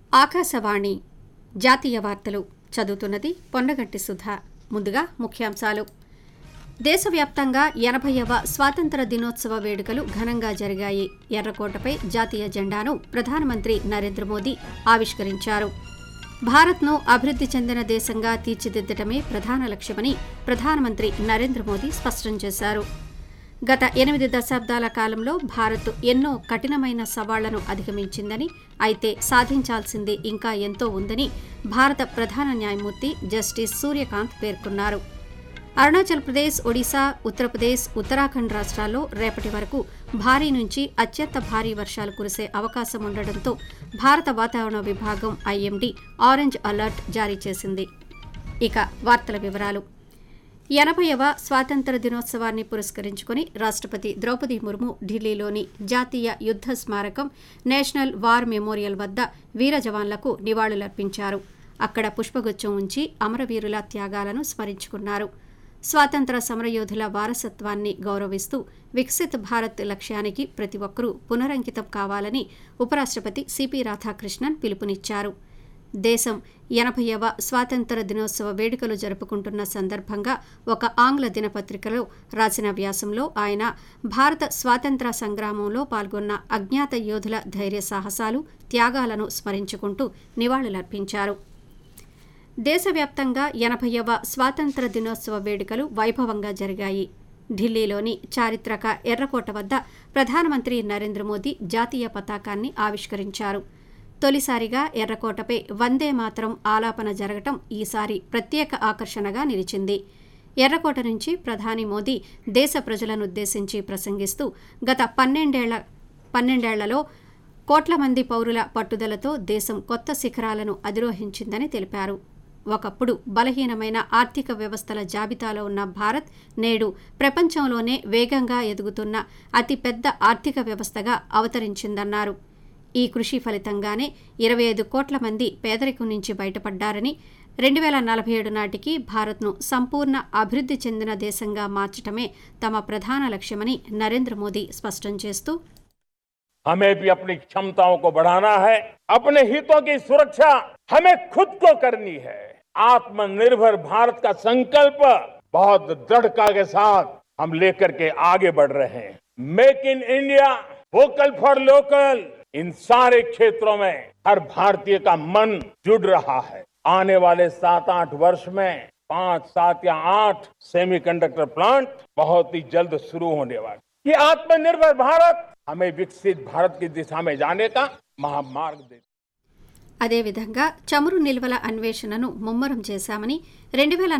ఆకాశవాణి జాతీయ వార్తలు చదువుతున్నది పొన్నగంటి సుధా ముందుగా ముఖ్యాంశాలు దేశవ్యాప్తంగా ఎనభైవ స్వాతంత్ర దినోత్సవ వేడుకలు ఘనంగా జరిగాయి ఎర్రకోటపై జాతీయ జెండాను ప్రధానమంత్రి నరేంద్ర మోదీ ఆవిష్కరించారు భారత్ను అభివృద్ధి చెందిన దేశంగా తీర్చిదిద్దటమే ప్రధాన లక్ష్యమని ప్రధానమంత్రి నరేంద్ర మోదీ స్పష్టం చేశారు గత ఎనిమిది దశాబ్దాల కాలంలో భారత్ ఎన్నో కఠినమైన సవాళ్లను అధిగమించిందని అయితే సాధించాల్సింది ఇంకా ఎంతో ఉందని భారత ప్రధాన న్యాయమూర్తి జస్టిస్ సూర్యకాంత్ పేర్కొన్నారు అరుణాచల్ ప్రదేశ్ ఒడిశా ఉత్తరప్రదేశ్ ఉత్తరాఖండ్ రాష్ట్రాల్లో రేపటి వరకు భారీ నుంచి అత్యంత భారీ వర్షాలు కురిసే అవకాశం ఉండడంతో భారత వాతావరణ విభాగం ఐఎండీ ఆరెంజ్ అలర్ట్ జారీ చేసింది ఇక వార్తల వివరాలు ఎనభైవ స్వాతంత్ర దినోత్సవాన్ని పురస్కరించుకుని రాష్ట్రపతి ద్రౌపది ముర్ము ఢిల్లీలోని జాతీయ యుద్ద స్మారకం నేషనల్ వార్ మెమోరియల్ వద్ద వీర జవాన్లకు నివాళులర్పించారు అక్కడ పుష్పగుచ్చం ఉంచి అమరవీరుల త్యాగాలను స్మరించుకున్నారు స్వాతంత్ర సమరయోధుల వారసత్వాన్ని గౌరవిస్తూ వికసిత్ భారత్ లక్ష్యానికి ప్రతి ఒక్కరూ పునరంకితం కావాలని ఉపరాష్ట్రపతి సిపి రాధాకృష్ణన్ పిలుపునిచ్చారు దేశం ఎనభైవ స్వాతంత్ర దినోత్సవ వేడుకలు జరుపుకుంటున్న సందర్భంగా ఒక ఆంగ్ల దినపత్రికలో రాసిన వ్యాసంలో ఆయన భారత స్వాతంత్ర సంగ్రామంలో పాల్గొన్న అజ్ఞాత యోధుల ధైర్య సాహసాలు త్యాగాలను స్మరించుకుంటూ నివాళులర్పించారు దేశవ్యాప్తంగా ఎనభైవ స్వాతంత్ర దినోత్సవ వేడుకలు వైభవంగా జరిగాయి ఢిల్లీలోని చారిత్రక ఎర్రకోట వద్ద ప్రధానమంత్రి నరేంద్ర మోదీ జాతీయ పతాకాన్ని ఆవిష్కరించారు తొలిసారిగా ఎర్రకోటపై వందే మాత్రం ఆలాపన జరగటం ఈసారి ప్రత్యేక ఆకర్షణగా నిలిచింది ఎర్రకోట నుంచి ప్రధాని మోదీ దేశ ప్రజలనుద్దేశించి ప్రసంగిస్తూ గత పన్నెండేళ్ల పన్నెండేళ్లలో కోట్ల మంది పౌరుల పట్టుదలతో దేశం కొత్త శిఖరాలను అధిరోహించిందని తెలిపారు ఒకప్పుడు బలహీనమైన ఆర్థిక వ్యవస్థల జాబితాలో ఉన్న భారత్ నేడు ప్రపంచంలోనే వేగంగా ఎదుగుతున్న అతిపెద్ద ఆర్థిక వ్యవస్థగా అవతరించిందన్నారు ఈ కృషి ఫలితంగానే ఇరవై ఐదు కోట్ల మంది పేదరికం నుంచి బయటపడ్డారని రెండు వేల నలభై ఏడు నాటికి భారత్ను సంపూర్ణ అభివృద్ధి చెందిన దేశంగా మార్చటమే తమ ప్రధాన లక్ష్యమని నరేంద్ర మోదీ స్పష్టం చేస్తూ हमें भी अपनी क्षमताओं को बढ़ाना है अपने हितों की सुरक्षा हमें खुद को करनी है आत्मनिर्भर भारत का संकल्प बहुत दृढ़ता के साथ हम लेकर के आगे बढ़ रहे हैं make in India vocal for local इन सारे क्षेत्रों में हर भारतीय का मन जुड़ रहा है आने वाले सात आठ वर्ष में पांच सात या आठ सेमीकंडक्टर प्लांट बहुत ही जल्द शुरू होने वाले ये आत्मनिर्भर भारत हमें विकसित भारत की दिशा में जाने का महामार्ग दे అదేవిధంగా చమురు నిల్వల అన్వేషణను ముమ్మరం చేశామని రెండు వేల